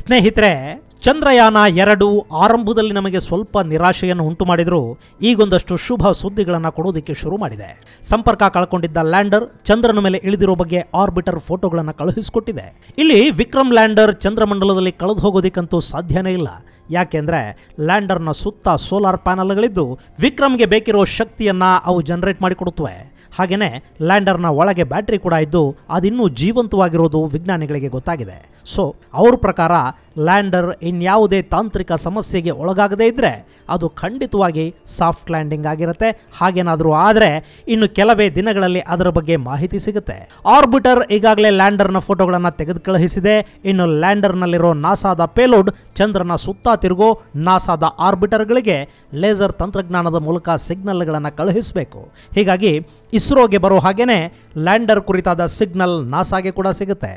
ಸ್ನೇಹಿತರೆ ಚಂದ್ರಯಾನ ಎರಡು ಆರಂಭದಲ್ಲಿ ನಮಗೆ ಸ್ವಲ್ಪ ನಿರಾಶೆಯನ್ನು ಉಂಟು ಮಾಡಿದ್ರು ಈಗೊಂದಷ್ಟು ಶುಭ ಸುದ್ದಿಗಳನ್ನು ಕೊಡೋದಕ್ಕೆ ಶುರು ಮಾಡಿದೆ ಸಂಪರ್ಕ ಕಳ್ಕೊಂಡಿದ್ದ ಲ್ಯಾಂಡರ್ ಚಂದ್ರನ ಮೇಲೆ ಇಳಿದಿರೋ ಬಗ್ಗೆ ಆರ್ಬಿಟರ್ ಫೋಟೋಗಳನ್ನು ಕಳುಹಿಸಿಕೊಟ್ಟಿದೆ ಇಲ್ಲಿ ವಿಕ್ರಮ್ ಲ್ಯಾಂಡರ್ ಚಂದ್ರಮಂಡಲದಲ್ಲಿ ಕಳೆದು ಹೋಗೋದಕ್ಕಂತೂ ಸಾಧ್ಯನೇ ಇಲ್ಲ ಯಾಕೆಂದ್ರೆ ಲ್ಯಾಂಡರ್ನ ಸುತ್ತ ಸೋಲಾರ್ ಪ್ಯಾನಲ್ಗಳಿದ್ದು ವಿಕ್ರಮ್ಗೆ ಬೇಕಿರೋ ಶಕ್ತಿಯನ್ನ ಅವು ಜನರೇಟ್ ಮಾಡಿಕೊಡುತ್ತವೆ ಹಾಗೆಯೇ ಲ್ಯಾಂಡರ್ನ ಒಳಗೆ ಬ್ಯಾಟ್ರಿ ಕೂಡ ಇದ್ದು ಅದಿನ್ನೂ ಜೀವಂತವಾಗಿರೋದು ವಿಜ್ಞಾನಿಗಳಿಗೆ ಗೊತ್ತಾಗಿದೆ ಸೊ ಅವ್ರ ಪ್ರಕಾರ ಲ್ಯಾಂಡರ್ ಇನ್ಯಾವುದೇ ತಾಂತ್ರಿಕ ಸಮಸ್ಯೆಗೆ ಒಳಗಾಗದೇ ಇದ್ದರೆ ಅದು ಖಂಡಿತವಾಗಿ ಸಾಫ್ಟ್ ಲ್ಯಾಂಡಿಂಗ್ ಆಗಿರುತ್ತೆ ಹಾಗೇನಾದರೂ ಆದರೆ ಇನ್ನು ಕೆಲವೇ ದಿನಗಳಲ್ಲಿ ಅದರ ಬಗ್ಗೆ ಮಾಹಿತಿ ಸಿಗುತ್ತೆ ಆರ್ಬಿಟರ್ ಈಗಾಗಲೇ ಲ್ಯಾಂಡರ್ನ ಫೋಟೋಗಳನ್ನು ತೆಗೆದು ಕಳುಹಿಸಿದೆ ಇನ್ನು ಲ್ಯಾಂಡರ್ನಲ್ಲಿರೋ ನಾಸಾದ ಪೇಲೋಡ್ ಚಂದ್ರನ ಸುತ್ತ ತಿರುಗೋ ನಾಸಾದ ಆರ್ಬಿಟರ್ಗಳಿಗೆ ಲೇಸರ್ ತಂತ್ರಜ್ಞಾನದ ಮೂಲಕ ಸಿಗ್ನಲ್ಗಳನ್ನು ಕಳುಹಿಸಬೇಕು ಹೀಗಾಗಿ ಇಸ್ರೋಗೆ ಬರೋ ಹಾಗೇನೆ ಲ್ಯಾಂಡರ್ ಕುರಿತಾದ ಸಿಗ್ನಲ್ ನಾಸಾಗೆ ಕೂಡ ಸಿಗುತ್ತೆ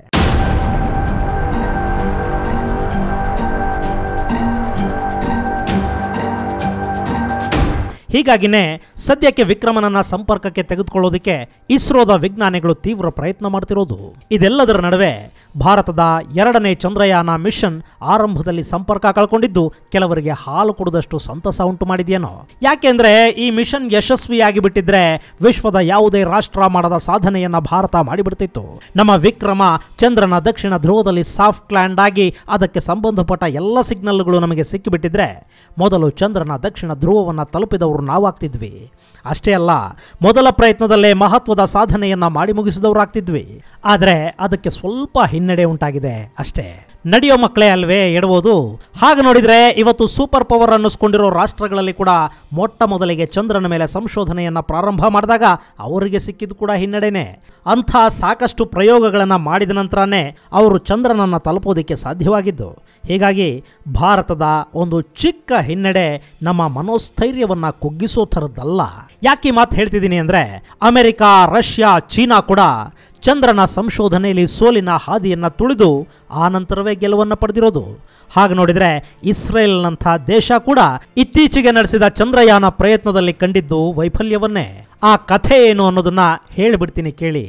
ಹೀಗಾಗಿನೇ ಸದ್ಯಕ್ಕೆ ವಿಕ್ರಮನನ್ನ ಸಂಪರ್ಕಕ್ಕೆ ತೆಗೆದುಕೊಳ್ಳೋದಕ್ಕೆ ಇಸ್ರೋದ ವಿಜ್ಞಾನಿಗಳು ತೀವ್ರ ಪ್ರಯತ್ನ ಮಾಡ್ತಿರೋದು ಇದೆಲ್ಲದರ ನಡುವೆ ಭಾರತದ ಎರಡನೇ ಚಂದ್ರಯಾನ ಮಿಷನ್ ಆರಂಭದಲ್ಲಿ ಸಂಪರ್ಕ ಕಳ್ಕೊಂಡಿದ್ದು ಕೆಲವರಿಗೆ ಹಾಲು ಕುಡಿದಷ್ಟು ಸಂತಸ ಉಂಟು ಮಾಡಿದೆಯೇನೋ ಯಾಕೆಂದ್ರೆ ಈ ಮಿಷನ್ ಯಶಸ್ವಿಯಾಗಿ ಬಿಟ್ಟಿದ್ರೆ ವಿಶ್ವದ ಯಾವುದೇ ರಾಷ್ಟ್ರ ಮಾಡದ ಸಾಧನೆಯನ್ನ ಭಾರತ ಮಾಡಿಬಿಡ್ತಿತ್ತು ನಮ್ಮ ವಿಕ್ರಮ ಚಂದ್ರನ ದಕ್ಷಿಣ ಧ್ರುವದಲ್ಲಿ ಸಾಫ್ಟ್ ಲ್ಯಾಂಡ್ ಆಗಿ ಅದಕ್ಕೆ ಸಂಬಂಧಪಟ್ಟ ಎಲ್ಲ ಸಿಗ್ನಲ್ಗಳು ನಮಗೆ ಸಿಕ್ಕಿಬಿಟ್ಟಿದ್ರೆ ಮೊದಲು ಚಂದ್ರನ ದಕ್ಷಿಣ ಧ್ರುವವನ್ನು ತಲುಪಿದವರು ನಾವಾಗ್ತಿದ್ವಿ ಅಷ್ಟೇ ಅಲ್ಲ ಮೊದಲ ಪ್ರಯತ್ನದಲ್ಲೇ ಮಹತ್ವದ ಸಾಧನೆಯನ್ನ ಮಾಡಿ ಮುಗಿಸಿದವರಾಗ್ತಿದ್ವಿ ಆದರೆ ಅದಕ್ಕೆ ಸ್ವಲ್ಪ ಹಿನ್ನಡೆ ಉಂಟಾಗಿದೆ ಅಷ್ಟೇ ನಡೆಯೋ ಮಕ್ಕಳೇ ಅಲ್ವೇ ಎಡಬೋದು ಹಾಗೆ ನೋಡಿದ್ರೆ ಇವತ್ತು ಸೂಪರ್ ಪವರ್ ಅನ್ನಿಸ್ಕೊಂಡಿರೋ ರಾಷ್ಟ್ರಗಳಲ್ಲಿ ಕೂಡ ಮೊಟ್ಟ ಮೊದಲಿಗೆ ಚಂದ್ರನ ಮೇಲೆ ಸಂಶೋಧನೆಯನ್ನ ಪ್ರಾರಂಭ ಮಾಡಿದಾಗ ಅವರಿಗೆ ಸಿಕ್ಕಿದ್ದು ಕೂಡ ಹಿನ್ನಡೆನೆ ಅಂಥ ಸಾಕಷ್ಟು ಪ್ರಯೋಗಗಳನ್ನು ಮಾಡಿದ ನಂತರನೇ ಅವರು ಚಂದ್ರನನ್ನು ತಲುಪೋದಕ್ಕೆ ಸಾಧ್ಯವಾಗಿದ್ದು ಹೀಗಾಗಿ ಭಾರತದ ಒಂದು ಚಿಕ್ಕ ಹಿನ್ನಡೆ ನಮ್ಮ ಮನೋಸ್ಥೈರ್ಯವನ್ನ ಕುಗ್ಗಿಸೋ ಥರದ್ದಲ್ಲ ಯಾಕೆ ಈ ಮಾತು ಹೇಳ್ತಿದ್ದೀನಿ ಅಂದ್ರೆ ಅಮೆರಿಕ ರಷ್ಯಾ ಚೀನಾ ಕೂಡ ಚಂದ್ರನ ಸಂಶೋಧನೆಯಲ್ಲಿ ಸೋಲಿನ ಹಾದಿಯನ್ನ ತುಳಿದು ಆ ನಂತರವೇ ಗೆಲುವನ್ನು ಪಡೆದಿರೋದು ಹಾಗೆ ನೋಡಿದ್ರೆ ಇಸ್ರೇಲ್ನಂಥ ದೇಶ ಕೂಡ ಇತ್ತೀಚೆಗೆ ನಡೆಸಿದ ಚಂದ್ರಯಾನ ಪ್ರಯತ್ನದಲ್ಲಿ ಕಂಡಿದ್ದು ವೈಫಲ್ಯವನ್ನೇ ಆ ಕಥೆ ಏನು ಅನ್ನೋದನ್ನ ಹೇಳಿಬಿಡ್ತೀನಿ ಕೇಳಿ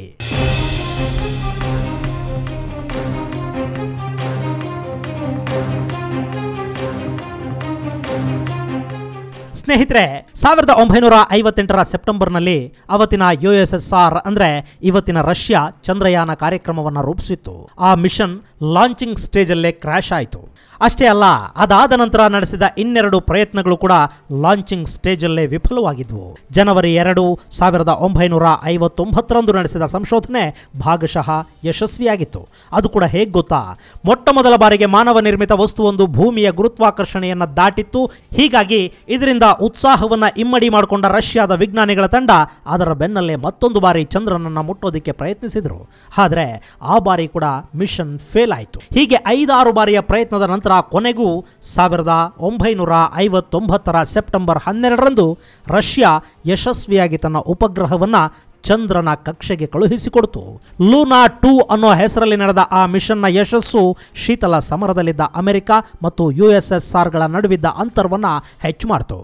ಸ್ನೇಹಿತರೆ ಸಾವಿರದ ಒಂಬೈನೂರ ಐವತ್ತೆಂಟರ ಸೆಪ್ಟೆಂಬರ್ನಲ್ಲಿ ಅವತ್ತಿನ ಯು ಎಸ್ ಎಸ್ ಆರ್ ಅಂದ್ರೆ ಇವತ್ತಿನ ರಷ್ಯಾ ಚಂದ್ರಯಾನ ಕಾರ್ಯಕ್ರಮವನ್ನು ರೂಪಿಸಿತ್ತು ಆ ಮಿಷನ್ ಲಾಂಚಿಂಗ್ ಸ್ಟೇಜಲ್ಲೇ ಕ್ರ್ಯಾಶ್ ಆಯಿತು ಅಷ್ಟೇ ಅಲ್ಲ ಅದಾದ ನಂತರ ನಡೆಸಿದ ಇನ್ನೆರಡು ಪ್ರಯತ್ನಗಳು ಕೂಡ ಲಾಂಚಿಂಗ್ ಸ್ಟೇಜಲ್ಲೇ ವಿಫಲವಾಗಿದ್ವು ಜನವರಿ ಎರಡು ಸಾವಿರದ ಒಂಬೈನೂರ ಐವತ್ತೊಂಬತ್ತರಂದು ನಡೆಸಿದ ಸಂಶೋಧನೆ ಭಾಗಶಃ ಯಶಸ್ವಿಯಾಗಿತ್ತು ಅದು ಕೂಡ ಹೇಗೆ ಗೊತ್ತಾ ಮೊಟ್ಟ ಮೊದಲ ಬಾರಿಗೆ ಮಾನವ ನಿರ್ಮಿತ ವಸ್ತುವೊಂದು ಭೂಮಿಯ ಗುರುತ್ವಾಕರ್ಷಣೆಯನ್ನ ದಾಟಿತ್ತು ಹೀಗಾಗಿ ಇದರಿಂದ ಉತ್ಸಾಹವನ್ನ ಇಮ್ಮಡಿ ಮಾಡಿಕೊಂಡ ರಷ್ಯಾದ ವಿಜ್ಞಾನಿಗಳ ತಂಡ ಅದರ ಬೆನ್ನಲ್ಲೇ ಮತ್ತೊಂದು ಬಾರಿ ಚಂದ್ರನನ್ನ ಮುಟ್ಟೋದಕ್ಕೆ ಪ್ರಯತ್ನಿಸಿದ್ರು ಆದರೆ ಆ ಬಾರಿ ಕೂಡ ಮಿಷನ್ ಫೇಲ್ ಆಯಿತು ಹೀಗೆ ಐದಾರು ಬಾರಿಯ ಪ್ರಯತ್ನದ ನಂತರ ಕೊನೆಗೂ ಸಾವಿರದ ಒಂಬೈನೂರ ಐವತ್ತೊಂಬತ್ತರ ಸೆಪ್ಟೆಂಬರ್ ಹನ್ನೆರಡರಂದು ರಷ್ಯಾ ಯಶಸ್ವಿಯಾಗಿ ತನ್ನ ಉಪಗ್ರಹವನ್ನ ಚಂದ್ರನ ಕಕ್ಷೆಗೆ ಕಳುಹಿಸಿಕೊಡ್ತು ಲೂನಾ ಟೂ ಅನ್ನೋ ಹೆಸರಲ್ಲಿ ನಡೆದ ಆ ಮಿಷನ್ನ ಯಶಸ್ಸು ಶೀತಲ ಸಮರದಲ್ಲಿದ್ದ ಅಮೆರಿಕ ಮತ್ತು ಯು ಎಸ್ ಎಸ್ ಆರ್ಗಳ ನಡುವಿದ್ದ ಅಂತರವನ್ನ ಹೆಚ್ಚು ಮಾಡಿತು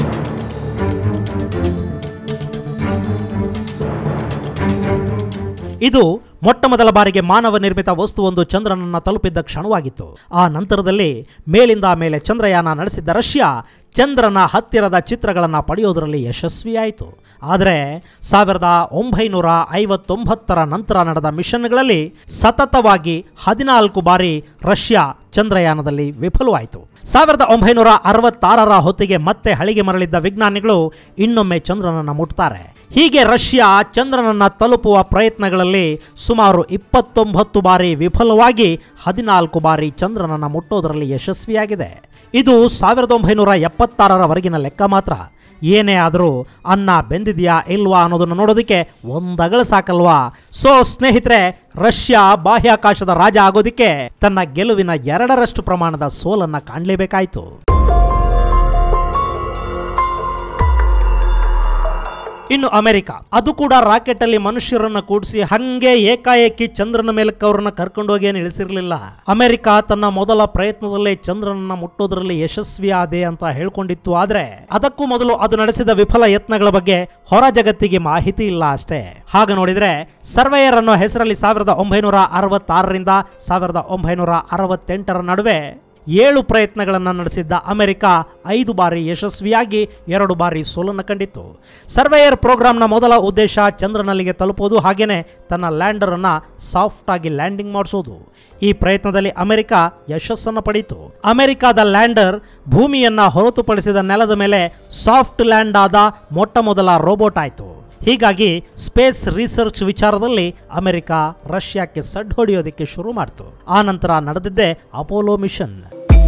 ಇದು ಮೊಟ್ಟ ಮೊದಲ ಬಾರಿಗೆ ಮಾನವ ನಿರ್ಮಿತ ವಸ್ತುವೊಂದು ಚಂದ್ರನನ್ನ ತಲುಪಿದ್ದ ಕ್ಷಣವಾಗಿತ್ತು ಆ ನಂತರದಲ್ಲಿ ಮೇಲಿಂದ ಮೇಲೆ ಚಂದ್ರಯಾನ ನಡೆಸಿದ್ದ ರಷ್ಯಾ ಚಂದ್ರನ ಹತ್ತಿರದ ಚಿತ್ರಗಳನ್ನು ಪಡೆಯೋದರಲ್ಲಿ ಯಶಸ್ವಿಯಾಯಿತು ಆದರೆ ಸಾವಿರದ ಒಂಬೈನೂರ ಐವತ್ತೊಂಬತ್ತರ ನಂತರ ನಡೆದ ಮಿಷನ್ಗಳಲ್ಲಿ ಸತತವಾಗಿ ಹದಿನಾಲ್ಕು ಬಾರಿ ರಷ್ಯಾ ಚಂದ್ರಯಾನದಲ್ಲಿ ವಿಫಲವಾಯಿತು ಸಾವಿರದ ಒಂಬೈನೂರ ಅರವತ್ತಾರರ ಹೊತ್ತಿಗೆ ಮತ್ತೆ ಹಳಿಗೆ ಮರಳಿದ್ದ ವಿಜ್ಞಾನಿಗಳು ಇನ್ನೊಮ್ಮೆ ಚಂದ್ರನನ್ನ ಮುಟ್ತಾರೆ ಹೀಗೆ ರಷ್ಯಾ ಚಂದ್ರನನ್ನ ತಲುಪುವ ಪ್ರಯತ್ನಗಳಲ್ಲಿ ಸುಮಾರು ಇಪ್ಪತ್ತೊಂಬತ್ತು ಬಾರಿ ವಿಫಲವಾಗಿ ಹದಿನಾಲ್ಕು ಬಾರಿ ಚಂದ್ರನನ್ನ ಮುಟ್ಟೋದರಲ್ಲಿ ಯಶಸ್ವಿಯಾಗಿದೆ ಇದು ಸಾವಿರದ ಒಂಬೈನೂರ ಎಪ್ಪತ್ತಾರರವರೆಗಿನ ಲೆಕ್ಕ ಮಾತ್ರ ಏನೇ ಆದರೂ ಅನ್ನ ಬೆಂದಿದೆಯಾ ಇಲ್ವಾ ಅನ್ನೋದನ್ನು ನೋಡೋದಕ್ಕೆ ಒಂದಗಳ ಸಾಕಲ್ವಾ ಸೊ ಸ್ನೇಹಿತರೆ ರಷ್ಯಾ ಬಾಹ್ಯಾಕಾಶದ ರಾಜ ಆಗೋದಕ್ಕೆ ತನ್ನ ಗೆಲುವಿನ ಎರಡರಷ್ಟು ಪ್ರಮಾಣದ ಸೋಲನ್ನ ಕಾಣಲೇಬೇಕಾಯಿತು ಇನ್ನು ಅಮೆರಿಕ ಅದು ಕೂಡ ರಾಕೆಟ್ ಅಲ್ಲಿ ಮನುಷ್ಯರನ್ನ ಕೂಡಿಸಿ ಹಂಗೆ ಏಕಾಏಕಿ ಚಂದ್ರನ ಮೇಲಕ್ಕೆ ಅವ್ರನ್ನ ಕರ್ಕೊಂಡೋಗಿ ಏನು ಇಳಿಸಿರ್ಲಿಲ್ಲ ಅಮೆರಿಕ ತನ್ನ ಮೊದಲ ಪ್ರಯತ್ನದಲ್ಲೇ ಚಂದ್ರನನ್ನ ಮುಟ್ಟೋದ್ರಲ್ಲಿ ಯಶಸ್ವಿ ಆದೆ ಅಂತ ಹೇಳ್ಕೊಂಡಿತ್ತು ಆದ್ರೆ ಅದಕ್ಕೂ ಮೊದಲು ಅದು ನಡೆಸಿದ ವಿಫಲ ಯತ್ನಗಳ ಬಗ್ಗೆ ಹೊರ ಜಗತ್ತಿಗೆ ಮಾಹಿತಿ ಇಲ್ಲ ಅಷ್ಟೇ ಹಾಗೆ ನೋಡಿದ್ರೆ ಸರ್ವೇಯರ್ ಅನ್ನೋ ಹೆಸರಲ್ಲಿ ಸಾವಿರದ ಒಂಬೈನೂರ ಅರವತ್ತಾರರಿಂದ ಸಾವಿರದ ಒಂಬೈನೂರ ಅರವತ್ತೆಂಟರ ನಡುವೆ ಏಳು ಪ್ರಯತ್ನಗಳನ್ನು ನಡೆಸಿದ್ದ ಅಮೆರಿಕ ಐದು ಬಾರಿ ಯಶಸ್ವಿಯಾಗಿ ಎರಡು ಬಾರಿ ಸೋಲನ್ನು ಕಂಡಿತ್ತು ಸರ್ವೇಯರ್ ಪ್ರೋಗ್ರಾಂನ ಮೊದಲ ಉದ್ದೇಶ ಚಂದ್ರನಲ್ಲಿಗೆ ತಲುಪೋದು ಹಾಗೇನೆ ತನ್ನ ಲ್ಯಾಂಡರ್ ಅನ್ನ ಸಾಫ್ಟ್ ಆಗಿ ಲ್ಯಾಂಡಿಂಗ್ ಮಾಡಿಸೋದು ಈ ಪ್ರಯತ್ನದಲ್ಲಿ ಅಮೆರಿಕ ಯಶಸ್ಸನ್ನು ಪಡೀತು ಅಮೆರಿಕದ ಲ್ಯಾಂಡರ್ ಭೂಮಿಯನ್ನ ಹೊರತುಪಡಿಸಿದ ನೆಲದ ಮೇಲೆ ಸಾಫ್ಟ್ ಲ್ಯಾಂಡ್ ಆದ ಮೊಟ್ಟ ಮೊದಲ ರೋಬೋಟ್ ಆಯಿತು ಹೀಗಾಗಿ ಸ್ಪೇಸ್ ರಿಸರ್ಚ್ ವಿಚಾರದಲ್ಲಿ ಅಮೆರಿಕ ರಷ್ಯಾಕ್ಕೆ ಸಡ್ ಹೊಡೆಯೋದಕ್ಕೆ ಶುರು ಮಾಡಿತು ಆ ನಂತರ ನಡೆದಿದ್ದೇ ಅಪೋಲೋ ಮಿಷನ್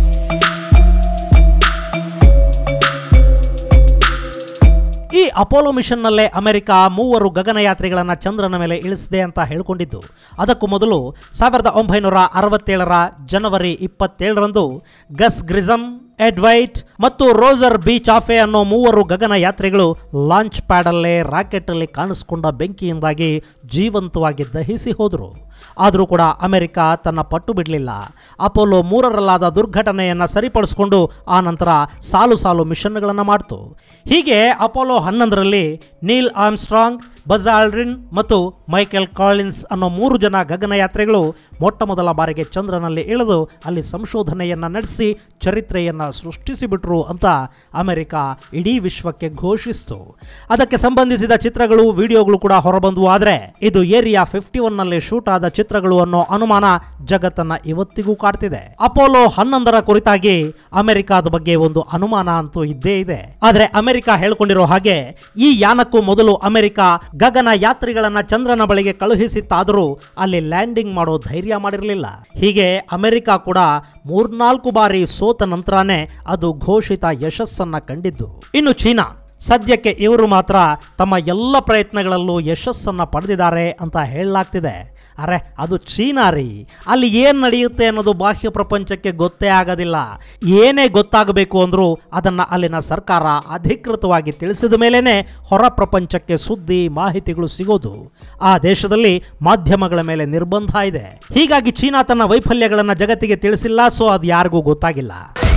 ಈ ಅಪೋಲೋ ಮಿಷನ್ನಲ್ಲೇ ಅಮೆರಿಕ ಮೂವರು ಗಗನಯಾತ್ರಿಗಳನ್ನ ಚಂದ್ರನ ಮೇಲೆ ಇಳಿಸಿದೆ ಅಂತ ಹೇಳ್ಕೊಂಡಿದ್ದು ಅದಕ್ಕೂ ಮೊದಲು ಸಾವಿರದ ಒಂಬೈನೂರ ಅರವತ್ತೇಳರ ಜನವರಿ ಇಪ್ಪತ್ತೇಳರಂದು ಗಸ್ ಗ್ರಿಸಮ್ ಎಡ್ವೈಟ್ ಮತ್ತು ರೋಜರ್ ಬೀಚ್ ಆಫೆ ಅನ್ನೋ ಮೂವರು ಗಗನಯಾತ್ರಿಗಳು ಲಾಂಚ್ ಪ್ಯಾಡಲ್ಲೇ ರಾಕೆಟಲ್ಲಿ ಕಾಣಿಸ್ಕೊಂಡ ಬೆಂಕಿಯಿಂದಾಗಿ ಜೀವಂತವಾಗಿ ದಹಿಸಿ ಹೋದರು ಆದರೂ ಕೂಡ ಅಮೆರಿಕ ತನ್ನ ಪಟ್ಟು ಬಿಡಲಿಲ್ಲ ಅಪೋಲೋ ಮೂರರಲ್ಲಾದ ದುರ್ಘಟನೆಯನ್ನು ಸರಿಪಡಿಸಿಕೊಂಡು ಆ ನಂತರ ಸಾಲು ಸಾಲು ಮಿಷನ್ಗಳನ್ನು ಮಾಡ್ತು ಹೀಗೆ ಅಪೋಲೋ ಹನ್ನೊಂದರಲ್ಲಿ ನೀಲ್ ಆಮ್ಸ್ಟ್ರಾಂಗ್ ಬಜ್ ಆಲ್ಡ್ರಿನ್ ಮತ್ತು ಮೈಕೆಲ್ ಕಾಲಿನ್ಸ್ ಅನ್ನೋ ಮೂರು ಜನ ಗಗನಯಾತ್ರಿಗಳು ಮೊಟ್ಟ ಮೊದಲ ಬಾರಿಗೆ ಚಂದ್ರನಲ್ಲಿ ಇಳಿದು ಅಲ್ಲಿ ಸಂಶೋಧನೆಯನ್ನು ನಡೆಸಿ ಚರಿತ್ರೆಯನ್ನು ಸೃಷ್ಟಿಸಿಬಿಟ್ರು ಅಂತ ಅಮೆರಿಕ ಇಡೀ ವಿಶ್ವಕ್ಕೆ ಘೋಷಿಸಿತು ಅದಕ್ಕೆ ಸಂಬಂಧಿಸಿದ ಚಿತ್ರಗಳು ವಿಡಿಯೋಗಳು ಕೂಡ ಹೊರಬಂದವು ಆದರೆ ಇದು ಏರಿಯಾ ಫಿಫ್ಟಿ ಒನ್ನಲ್ಲಿ ಶೂಟ್ ಆದ ಚಿತ್ರಗಳು ಅನ್ನೋ ಅನುಮಾನ ಜಗತ್ತನ್ನ ಇವತ್ತಿಗೂ ಕಾಡ್ತಿದೆ ಅಪೋಲೋ ಹನ್ನೊಂದರ ಕುರಿತಾಗಿ ಅಮೆರಿಕಾದ ಬಗ್ಗೆ ಒಂದು ಅನುಮಾನ ಅಂತೂ ಇದ್ದೇ ಇದೆ ಆದರೆ ಅಮೆರಿಕ ಹೇಳ್ಕೊಂಡಿರೋ ಹಾಗೆ ಈ ಯಾನಕ್ಕೂ ಮೊದಲು ಅಮೆರಿಕ ಗಗನ ಯಾತ್ರಿಗಳನ್ನ ಚಂದ್ರನ ಬಳಿಗೆ ಕಳುಹಿಸಿತ್ತಾದರೂ ಅಲ್ಲಿ ಲ್ಯಾಂಡಿಂಗ್ ಮಾಡೋ ಧೈರ್ಯ ಮಾಡಿರಲಿಲ್ಲ ಹೀಗೆ ಅಮೆರಿಕ ಕೂಡ ಮೂರ್ನಾಲ್ಕು ಬಾರಿ ಸೋತ ನಂತರನೇ ಅದು ಘೋಷಿತ ಯಶಸ್ಸನ್ನ ಕಂಡಿದ್ದು ಇನ್ನು ಚೀನಾ ಸದ್ಯಕ್ಕೆ ಇವರು ಮಾತ್ರ ತಮ್ಮ ಎಲ್ಲ ಪ್ರಯತ್ನಗಳಲ್ಲೂ ಯಶಸ್ಸನ್ನ ಪಡೆದಿದ್ದಾರೆ ಅಂತ ಹೇಳಲಾಗ್ತಿದೆ ಅರೆ ಅದು ಚೀನಾ ರೀ ಅಲ್ಲಿ ಏನು ನಡೆಯುತ್ತೆ ಅನ್ನೋದು ಬಾಹ್ಯ ಪ್ರಪಂಚಕ್ಕೆ ಗೊತ್ತೇ ಆಗೋದಿಲ್ಲ ಏನೇ ಗೊತ್ತಾಗಬೇಕು ಅಂದರೂ ಅದನ್ನು ಅಲ್ಲಿನ ಸರ್ಕಾರ ಅಧಿಕೃತವಾಗಿ ತಿಳಿಸಿದ ಮೇಲೇ ಹೊರ ಪ್ರಪಂಚಕ್ಕೆ ಸುದ್ದಿ ಮಾಹಿತಿಗಳು ಸಿಗೋದು ಆ ದೇಶದಲ್ಲಿ ಮಾಧ್ಯಮಗಳ ಮೇಲೆ ನಿರ್ಬಂಧ ಇದೆ ಹೀಗಾಗಿ ಚೀನಾ ತನ್ನ ವೈಫಲ್ಯಗಳನ್ನು ಜಗತ್ತಿಗೆ ತಿಳಿಸಿಲ್ಲ ಸೊ ಅದು ಯಾರಿಗೂ ಗೊತ್ತಾಗಿಲ್ಲ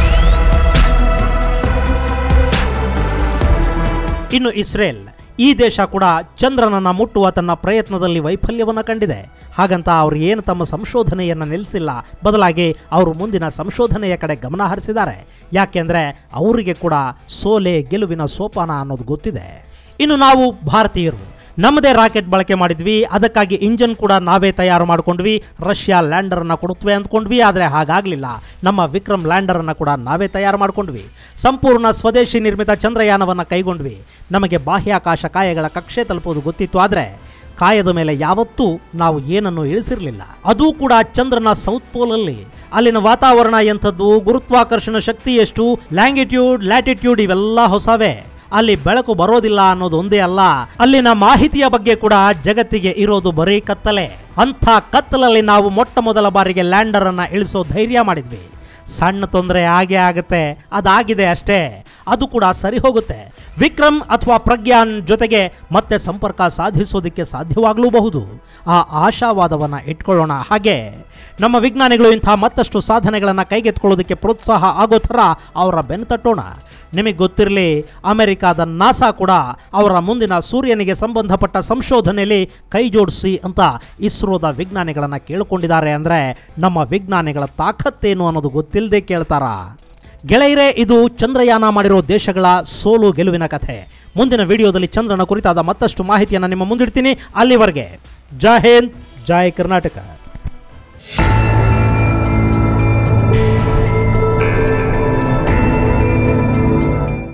ಇನ್ನು ಇಸ್ರೇಲ್ ಈ ದೇಶ ಕೂಡ ಚಂದ್ರನನ್ನ ಮುಟ್ಟುವ ತನ್ನ ಪ್ರಯತ್ನದಲ್ಲಿ ವೈಫಲ್ಯವನ್ನು ಕಂಡಿದೆ ಹಾಗಂತ ಅವರು ಏನು ತಮ್ಮ ಸಂಶೋಧನೆಯನ್ನು ನಿಲ್ಲಿಸಿಲ್ಲ ಬದಲಾಗಿ ಅವರು ಮುಂದಿನ ಸಂಶೋಧನೆಯ ಕಡೆ ಗಮನ ಹರಿಸಿದ್ದಾರೆ ಯಾಕೆಂದ್ರೆ ಅವರಿಗೆ ಕೂಡ ಸೋಲೆ ಗೆಲುವಿನ ಸೋಪಾನ ಅನ್ನೋದು ಗೊತ್ತಿದೆ ಇನ್ನು ನಾವು ಭಾರತೀಯರು ನಮ್ಮದೇ ರಾಕೆಟ್ ಬಳಕೆ ಮಾಡಿದ್ವಿ ಅದಕ್ಕಾಗಿ ಇಂಜನ್ ಕೂಡ ನಾವೇ ತಯಾರು ಮಾಡ್ಕೊಂಡ್ವಿ ರಷ್ಯಾ ಲ್ಯಾಂಡರನ್ನು ಕೊಡುತ್ತವೆ ಅಂದ್ಕೊಂಡ್ವಿ ಆದರೆ ಹಾಗಾಗಲಿಲ್ಲ ನಮ್ಮ ವಿಕ್ರಮ್ ಲ್ಯಾಂಡರನ್ನು ಕೂಡ ನಾವೇ ತಯಾರು ಮಾಡ್ಕೊಂಡ್ವಿ ಸಂಪೂರ್ಣ ಸ್ವದೇಶಿ ನಿರ್ಮಿತ ಚಂದ್ರಯಾನವನ್ನು ಕೈಗೊಂಡ್ವಿ ನಮಗೆ ಬಾಹ್ಯಾಕಾಶ ಕಾಯಗಳ ಕಕ್ಷೆ ತಲುಪೋದು ಗೊತ್ತಿತ್ತು ಆದರೆ ಕಾಯದ ಮೇಲೆ ಯಾವತ್ತೂ ನಾವು ಏನನ್ನು ಇಳಿಸಿರಲಿಲ್ಲ ಅದೂ ಕೂಡ ಚಂದ್ರನ ಸೌತ್ ಪೋಲಲ್ಲಿ ಅಲ್ಲಿನ ವಾತಾವರಣ ಎಂಥದ್ದು ಗುರುತ್ವಾಕರ್ಷಣ ಶಕ್ತಿ ಎಷ್ಟು ಲ್ಯಾಂಗಿಟ್ಯೂಡ್ ಲ್ಯಾಟಿಟ್ಯೂಡ್ ಇವೆಲ್ಲ ಹೊಸವೇ ಅಲ್ಲಿ ಬೆಳಕು ಬರೋದಿಲ್ಲ ಅನ್ನೋದು ಒಂದೇ ಅಲ್ಲ ಅಲ್ಲಿನ ಮಾಹಿತಿಯ ಬಗ್ಗೆ ಕೂಡ ಜಗತ್ತಿಗೆ ಇರೋದು ಬರೀ ಕತ್ತಲೆ ಅಂಥ ಕತ್ತಲಲ್ಲಿ ನಾವು ಮೊಟ್ಟ ಮೊದಲ ಬಾರಿಗೆ ಲ್ಯಾಂಡರ್ ಅನ್ನ ಇಳಿಸೋ ಧೈರ್ಯ ಮಾಡಿದ್ವಿ ಸಣ್ಣ ತೊಂದರೆ ಆಗೇ ಆಗುತ್ತೆ ಅದಾಗಿದೆ ಅಷ್ಟೇ ಅದು ಕೂಡ ಸರಿ ಹೋಗುತ್ತೆ ವಿಕ್ರಮ್ ಅಥವಾ ಪ್ರಜ್ಞಾನ್ ಜೊತೆಗೆ ಮತ್ತೆ ಸಂಪರ್ಕ ಸಾಧಿಸೋದಕ್ಕೆ ಸಾಧ್ಯವಾಗಲೂಬಹುದು ಆ ಆಶಾವಾದವನ್ನು ಇಟ್ಕೊಳ್ಳೋಣ ಹಾಗೆ ನಮ್ಮ ವಿಜ್ಞಾನಿಗಳು ಇಂಥ ಮತ್ತಷ್ಟು ಸಾಧನೆಗಳನ್ನು ಕೈಗೆತ್ಕೊಳ್ಳೋದಕ್ಕೆ ಪ್ರೋತ್ಸಾಹ ಆಗೋ ಥರ ಅವರ ಬೆನ್ನು ತಟ್ಟೋಣ ನಿಮಗೆ ಗೊತ್ತಿರಲಿ ಅಮೆರಿಕಾದ ನಾಸಾ ಕೂಡ ಅವರ ಮುಂದಿನ ಸೂರ್ಯನಿಗೆ ಸಂಬಂಧಪಟ್ಟ ಸಂಶೋಧನೆಯಲ್ಲಿ ಕೈ ಜೋಡಿಸಿ ಅಂತ ಇಸ್ರೋದ ವಿಜ್ಞಾನಿಗಳನ್ನು ಕೇಳಿಕೊಂಡಿದ್ದಾರೆ ಅಂದರೆ ನಮ್ಮ ವಿಜ್ಞಾನಿಗಳ ತಾಕತ್ತೇನು ಅನ್ನೋದು ಗೊತ್ತಿಲ್ಲದೆ ಕೇಳ್ತಾರಾ ಗೆಳೆಯರೇ ಇದು ಚಂದ್ರಯಾನ ಮಾಡಿರೋ ದೇಶಗಳ ಸೋಲು ಗೆಲುವಿನ ಕಥೆ ಮುಂದಿನ ವಿಡಿಯೋದಲ್ಲಿ ಚಂದ್ರನ ಕುರಿತಾದ ಮತ್ತಷ್ಟು ಮಾಹಿತಿಯನ್ನು ನಿಮ್ಮ ಮುಂದಿಡ್ತೀನಿ ಅಲ್ಲಿವರೆಗೆ ಜೈ ಹಿಂದ್ ಜೈ ಕರ್ನಾಟಕ